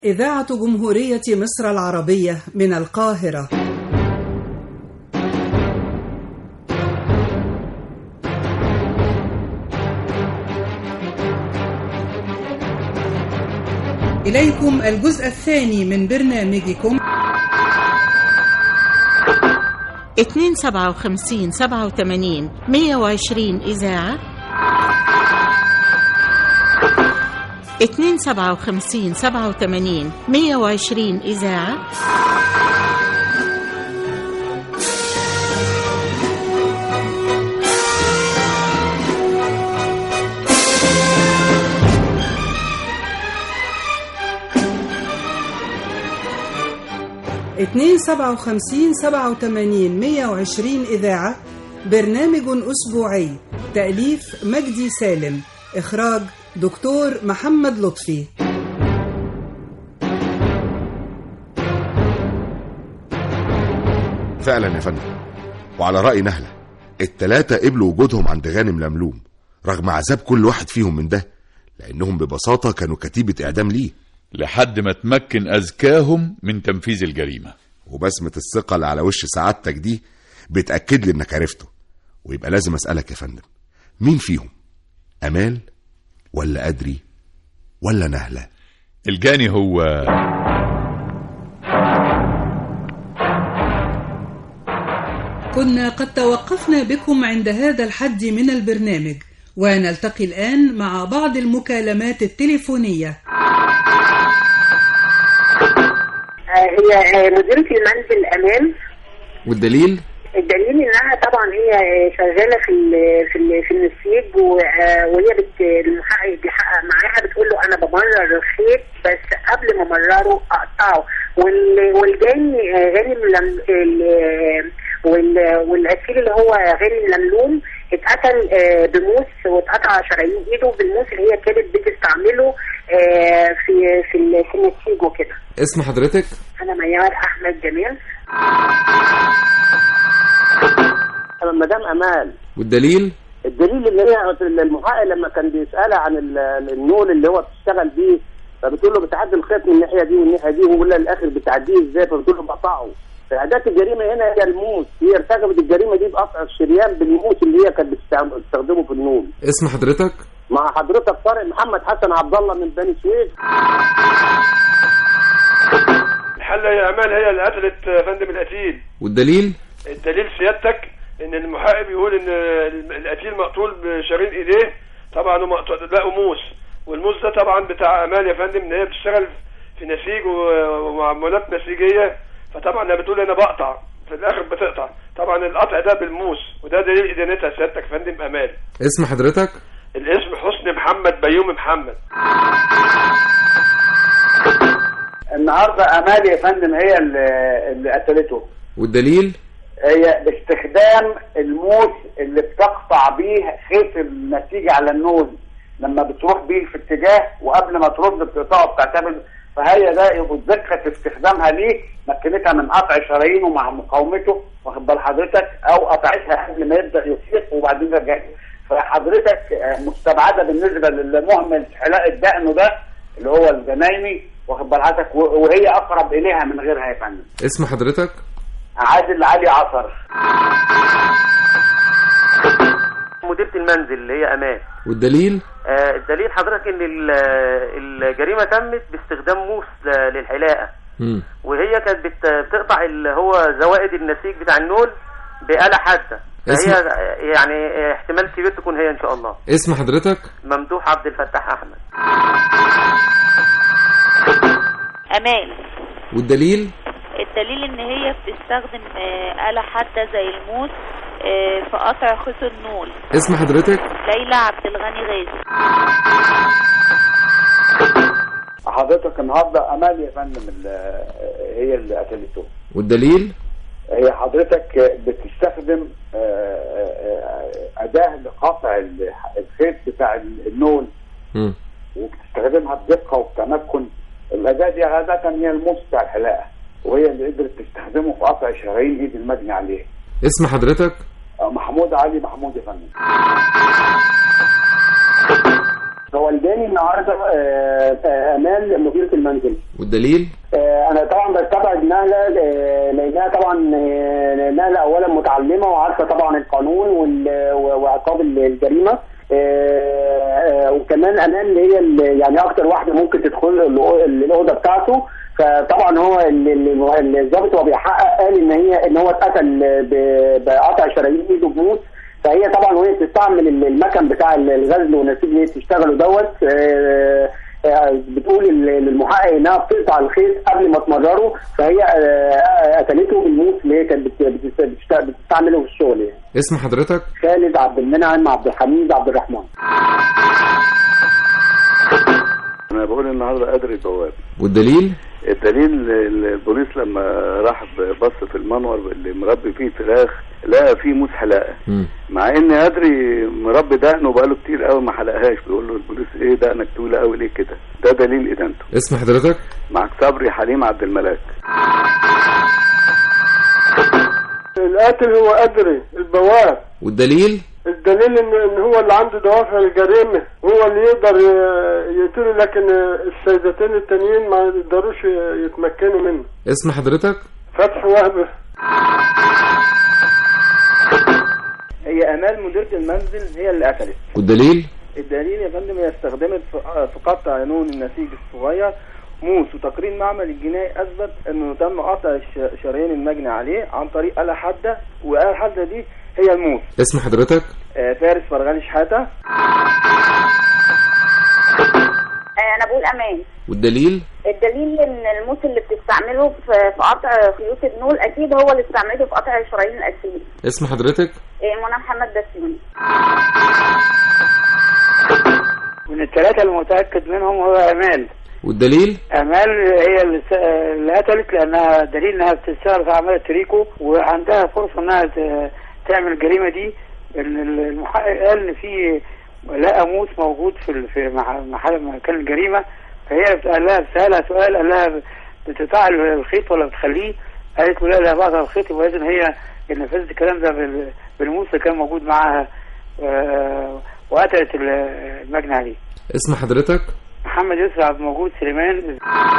إذاعة جمهورية مصر العربية من القاهرة إليكم الجزء الثاني من برنامجكم 257 87 120 إذاعة 257 87 120 إذاعة اتنين سبعة وخمسين سبعة وتمانين مية وعشرين إذاعة برنامج أسبوعي تأليف مجدي سالم إخراج دكتور محمد لطفي فعلا يا فندم وعلى رأي نهلة التلاتة قبلوا وجودهم عند غانم لملوم رغم عذاب كل واحد فيهم من ده لأنهم ببساطة كانوا كتيبة إعدام ليه لحد ما تمكن أذكاهم من تنفيذ الجريمة وبسمة الثقة اللي على وش سعادتك دي بتأكد لي إنك عرفته ويبقى لازم أسألك يا فندم مين فيهم أمال ولا أدري ولا نهلة الجاني هو كنا قد توقفنا بكم عند هذا الحد من البرنامج ونلتقي الآن مع بعض المكالمات التليفونية هي مديرة المنزل أمام والدليل الدليل انها طبعا هي شغاله في ال في ال في النسيج و- وهي بت المحقق بيحقق معاها بتقول له انا بمرر الخيط بس قبل ما امرره اقطعه وال- والجاني غانم لم ال- وال- والاسير اللي هو غانم لملوم اتقتل آه، بموس واتقطع شرايين ايده بالموس اللي هي كانت بتستعمله آه، في في ال- في النسيج وكده اسم حضرتك انا ميار احمد جمال مدام امال والدليل الدليل اللي هي المحقق لما كان بيسالها عن ال- النول اللي هو بتشتغل بيه فبتقول له بتعدي الخيط من الناحيه دي والناحيه دي وهو لها الاخر بتعديه ازاي فبتقول له بقطعه فاداه الجريمه هنا هي الموس هي ارتكبت الجريمه دي بقطع الشريان بالموس اللي هي كانت بتستعم- بتستخدمه في النول اسم حضرتك مع حضرتك طارق محمد حسن عبد الله من بني سويف الحلة يا أمال هي اللي قتلت آه، فندم القتيل والدليل الدليل سيادتك إن المحقق بيقول إن الم- القتيل مقتول بشريط إيديه طبعا هو مقطوع- لقوا موس والموس ده طبعا بتاع أمال يا فندم إن هي بتشتغل في نسيج و- ومعاملات نسيجية فطبعا لما بتقول أنا بقطع في الآخر بتقطع طبعا القطع ده بالموس وده دليل إدانتها سيادتك يا فندم أمال اسم حضرتك الاسم حسني محمد بيومي محمد النهارده امال يا فندم هي اللي, اللي قتلته والدليل هي باستخدام الموس اللي بتقطع بيه خيط النتيجه على النول لما بتروح بيه في اتجاه وقبل ما ترد بتقطعه بتعتمد فهي ده وتذكر في استخدامها ليه مكنتها من قطع شرايينه مع مقاومته واخد بال حضرتك او قطعتها قبل ما يبدا يصيح وبعدين رجعت فحضرتك آه، مستبعده بالنسبه للمهمل حلاقه دقنه ده اللي هو الجنايني واخد بال حضرتك و- وهي اقرب اليها من غيرها يا فندم اسم حضرتك عادل علي عصر مديرة المنزل اللي هي امان والدليل آه، الدليل حضرتك ان ال- الجريمه تمت باستخدام موس ل- للحلاقه مم. وهي كانت بت- بتقطع اللي هو زوائد النسيج بتاع النول بآلة حادة اسم- فهي يعني احتمال كبير تكون هي ان شاء الله اسم حضرتك ممدوح عبد الفتاح احمد أمال والدليل الدليل إن هي بتستخدم آه، آلة حادة زي الموس آه، في قطع خيط النول اسم حضرتك ليلى عبد الغني غازي حضرتك النهارده امال يا فندم اللي هي اللي قتلته والدليل هي حضرتك بتستخدم آه، آه، اداه لقطع ال- الخيط بتاع النول مم. وبتستخدمها بدقه وبتمكن الاداه دي عاده هي الموس بتاع الحلاقه وهي اللي قدرت تستخدمه في قطع شرايين ايد المجني عليه اسم حضرتك آه، محمود علي محمود يا فندم هو الجاني النهارده آه، آه، امال مديره المنزل والدليل آه، انا طبعا بستبعد نهله آه، لانها طبعا آه، نهله اولا متعلمه وعارفه طبعا القانون وال- وعقاب الجريمه آه، آه، وكمان امان اللي هي ال- يعني اكتر واحده ممكن تدخل الأو- الاوضه بتاعته فطبعا هو ال- ال- الضابط وهو بيحقق قال ان هي ان هو اتقتل ب- بقطع شرايين ايده بموت فهي طبعا وهي بتستعمل ال- المكن بتاع الغزل والنسيج اللي هي بتشتغله دوت آه، آه، بتقول لل- للمحقق انها بتقطع الخيط قبل ما تمرره فهي آه، قتلته بالموس اللي هي كانت بت- بت- بتشت- بتستعمله في الشغل يعني اسم حضرتك خالد عبد المنعم عبد الحميد عبد الرحمن انا بقول النهارده قدر البواب والدليل الدليل ال- البوليس لما راح بص في المنور اللي مربي فيه فراخ لقى فيه موس حلاقه مم. مع ان ادري مربي دقنه بقاله كتير قوي ما حلقهاش بيقول له البوليس ايه دقنك طويله قوي ليه كده ده دليل ادانته اسم حضرتك معك صبري حليم عبد الملاك القاتل هو أدري البواب والدليل الدليل ان ان هو اللي عنده دوافع الجريمه هو اللي يقدر ي- يقتله لكن السيدتين التانيين ما يقدروش يتمكنوا منه اسم حضرتك فتح وهبه هي امال مديره المنزل هي اللي قتلت والدليل الدليل يا فندم هي استخدمت في في قطع نون النسيج الصغير موس وتقرير معمل الجنائي اثبت انه تم قطع الش- شرايين المجني عليه عن طريق آلة حادة والآلة الحادة دي هي الموس اسم حضرتك آه، فارس فرغالي شحاتة انا بقول امان والدليل الدليل ان الموس اللي بتستعمله في في قطع خيوط النول اكيد هو اللي استعمله في قطع شرايين الاسيل اسم حضرتك إيه، منى محمد بسيوني من الثلاثة المتأكد منهم هو أمال والدليل أمال هي اللي س- اللي قتلت لأنها دليل إنها بتشتغل في أعمال تريكو وعندها فرصة إنها ت- تعمل الجريمة دي إن المحقق قال إن في لقى موس موجود في ال- في مح- محل مكان الجريمة فهي قال لها سألها سؤال قال لها بتقطع الخيط ولا بتخليه؟ قالت له لا لا بقطع الخيط يبقى إذن هي اللي نفذت الكلام ده بال- بالموس اللي كان موجود معاها آه، وقتلت ال- المجني عليه اسم حضرتك محمد يوسف عبد الموجود سليمان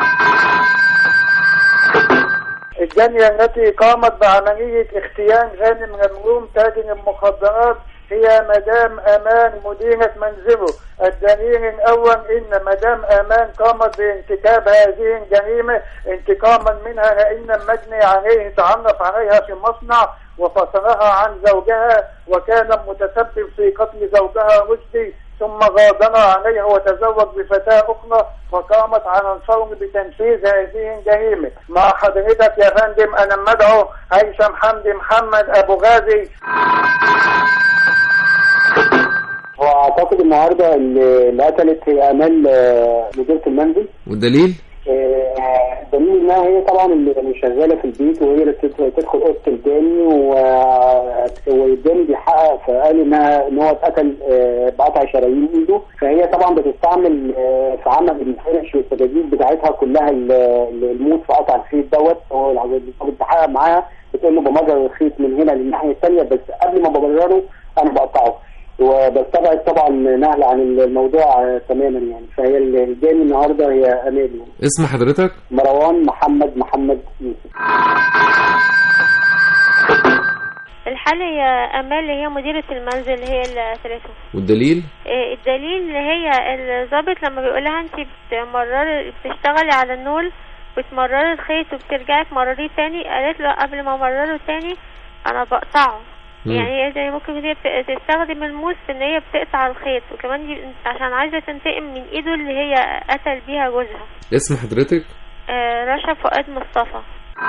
الجنية التي قامت بعملية اختيان غانم غمروم تاجر المخدرات هي مدام أمان مديرة منزله الدليل الأول إن مدام أمان قامت بارتكاب هذه الجريمة انتقاما منها لأن المجني عليه تعرف عليها في مصنع وفصلها عن زوجها وكان متسبب في قتل زوجها رشدي ثم غادر عليها وتزوج بفتاة أخرى وقامت على الفور بتنفيذ هذه الجريمة مع حضرتك يا فندم أنا مدعو هيثم حمدي محمد أبو غازي واعتقد النهارده اللي اللي قتلت هي امال آه، مديره المنزل والدليل آه، دليل انها هي طبعا اللي اللي شغاله في البيت وهي اللي تدخل تدخل اوضه الجاني و- والجاني بيحقق فقال انها ان هو اتقتل آه، بقطع شرايين ايده فهي طبعا بتستعمل آه، في عمل الفرش والسجاجيد بتاعتها كلها ال- ال- الموت في قطع الخيط دوت هو العزيز بتحقق معاها بتقول له بمرر الخيط من هنا للناحيه الثانيه بس قبل ما بمرره انا بقطعه وبستبعد طبعا نهل عن الموضوع آه، تماما يعني فهي الجاني النهارده هي امال يعني. اسم حضرتك مروان محمد محمد يوسف الحل هي امال اللي هي مديرة المنزل هي اللي قتلته والدليل إيه الدليل اللي هي الضابط لما بيقول لها انت بتمرري بتشتغلي على النول بتمرري الخيط وبترجعي تمرريه تاني قالت له قبل ما امرره تاني انا بقطعه مم. يعني هي زي ممكن هي بت- تستخدم الموس في ان هي بتقطع الخيط وكمان دي عشان عايزه تنتقم من ايده اللي هي قتل بيها جوزها اسم حضرتك آه رشا فؤاد مصطفى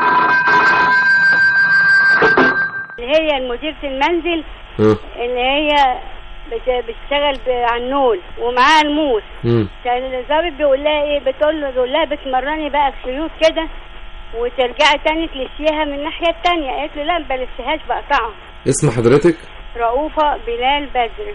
اللي هي مديرة المنزل ها اللي هي بت- بتشتغل ب- على النول ومعاها الموس مم. كان الظابط بيقول لها ايه بتقول له بيقول لها بتمرني بقى الخيوط كده وترجعي تاني تلسيها من الناحية التانية قالت له لا ما بلسيهاش بقطعها اسم حضرتك رؤوفة بلال بدر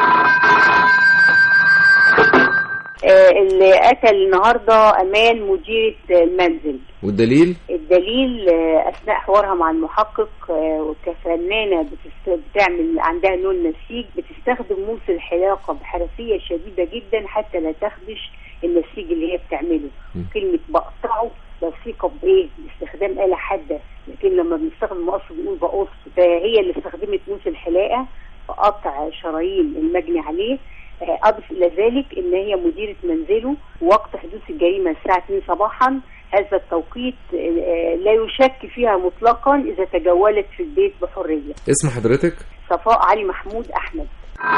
آه، اللي قتل النهارده امان مديره المنزل والدليل الدليل آه، اثناء حوارها مع المحقق آه، وكفنانه بتست... بتعمل عندها لون نسيج بتستخدم بتستخدم موس الحلاقة بحرفية شديدة جدا حتى لا تخدش النسيج اللي هي بتعمله كلمة بقطعه لصيقة بإيه؟ باستخدام آلة حادة لكن لما بنستخدم مقص بنقول بقص فهي اللي استخدمت موس الحلاقة في قطع شرايين المجني عليه آه، أضف إلى ذلك إن هي مديرة منزله وقت حدوث الجريمة الساعة 2 صباحا هذا التوقيت آه، لا يشك فيها مطلقا إذا تجولت في البيت بحرية اسم حضرتك صفاء علي محمود أحمد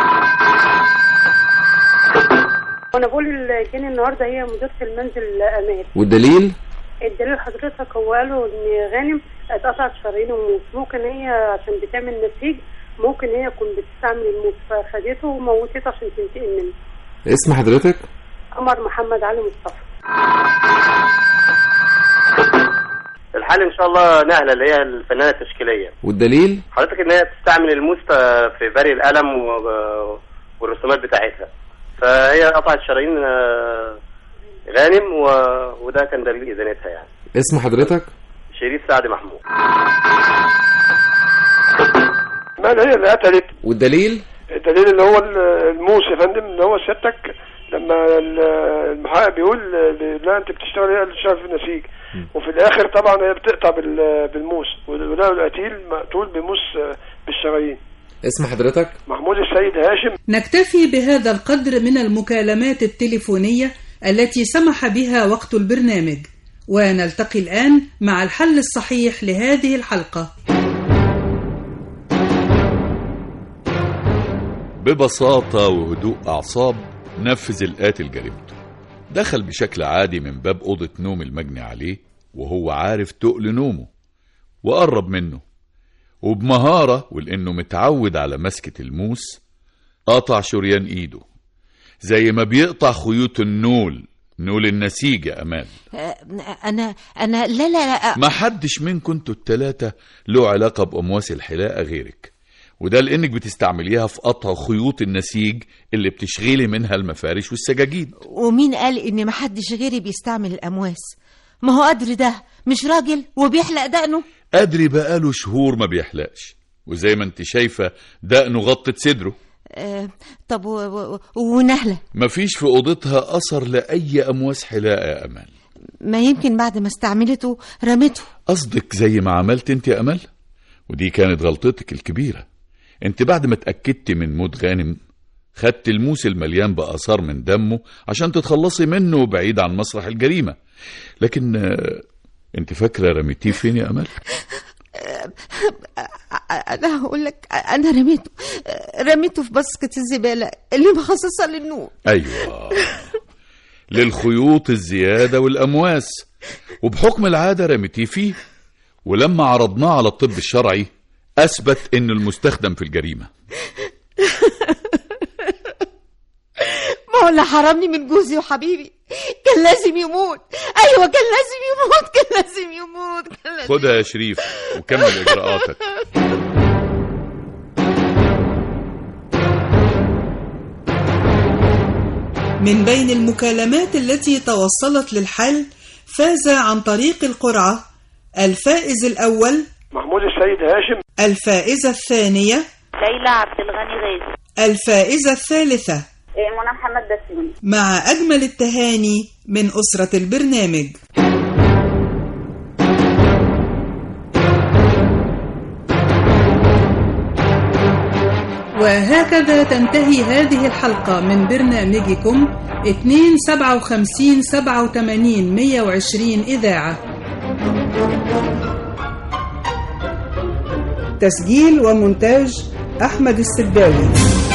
وانا بقول جاني النهارده هي مديرة المنزل امان والدليل الدليل حضرتك هو قالوا ان غانم اتقطعت شرايين وموت ممكن هي عشان بتعمل نسيج ممكن هي تكون بتستعمل الموت فخدته وموتته عشان تنتقم منه اسم حضرتك قمر محمد علي مصطفى الحل ان شاء الله نهله اللي هي الفنانه التشكيليه والدليل حضرتك ان هي بتستعمل الموس في بري القلم و- والرسومات بتاعتها فهي قطعت شرايين آه، غانم و... وده كان دليل ادانتها يعني اسم حضرتك شريف سعد محمود مال هي اللي قتلت والدليل الدليل اللي هو ال- الموس يا فندم اللي هو سيادتك لما ال- المحقق بيقول ل- لا انت بتشتغل هي اللي بتشتغل في النسيج وفي الاخر طبعا هي بتقطع بال- بالموس ولقوا القتيل مقتول بموس آه، بالشرايين اسم حضرتك محمود السيد هاشم نكتفي بهذا القدر من المكالمات التليفونية التي سمح بها وقت البرنامج ونلتقي الآن مع الحل الصحيح لهذه الحلقة ببساطة وهدوء أعصاب نفذ القاتل جريمته دخل بشكل عادي من باب أوضة نوم المجني عليه وهو عارف تقل نومه وقرب منه وبمهارة ولأنه متعود على مسكة الموس قطع شريان إيده زي ما بيقطع خيوط النول نول النسيج يا أمال آه، انا انا لا لا لا ما حدش منكم انتوا التلاتة له علاقة بأمواس الحلاقة غيرك وده لأنك بتستعمليها في قطع خيوط النسيج اللي بتشغلي منها المفارش والسجاجيد ومين قال ان محدش غيري بيستعمل الامواس ما هو قدر ده مش راجل وبيحلق دقنه أدري بقاله شهور ما بيحلقش وزي ما انت شايفة دقنه غطت صدره آه طب و... و... ونهله مفيش في أوضتها أثر لأي أمواس حلاقة يا أمال ما يمكن بعد ما استعملته رمته قصدك زي ما عملت انت يا أمل ودي كانت غلطتك الكبيرة انت بعد ما اتأكدت من موت غانم خدت الموس المليان بآثار من دمه عشان تتخلصي منه بعيد عن مسرح الجريمة لكن آه، انت فاكرة رميتيه فين يا أمل انا هقول لك انا رميته رميته في باسكت الزباله اللي مخصصه للنور أيوة للخيوط الزيادة والأمواس وبحكم العادة رميتيه فيه ولما عرضناه على الطب الشرعي أثبت إنه المستخدم في الجريمة ما هو اللي حرمني من جوزي وحبيبي كان لازم يموت ايوه كان لازم يموت كان لازم يموت كان لازم خدها يا شريف وكمل إجراءاتك من بين المكالمات التي توصلت للحل فاز عن طريق القرعة الفائز الأول محمود السيد هاشم الفائزة الثانية ليلى عبد الغني غازي الفائزة الثالثة إيه، منى محمد بسيوني مع أجمل التهاني من أسرة البرنامج وهكذا تنتهي هذه الحلقة من برنامجكم 257 87 120 إذاعة تسجيل ومونتاج أحمد السداوي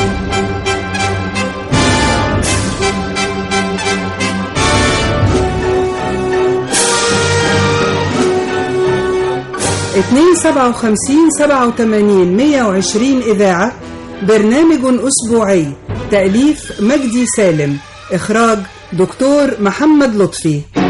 اتنين سبعة وخمسين سبعة وتمانين مية وعشرين إذاعة برنامج أسبوعي تأليف مجدي سالم إخراج دكتور محمد لطفي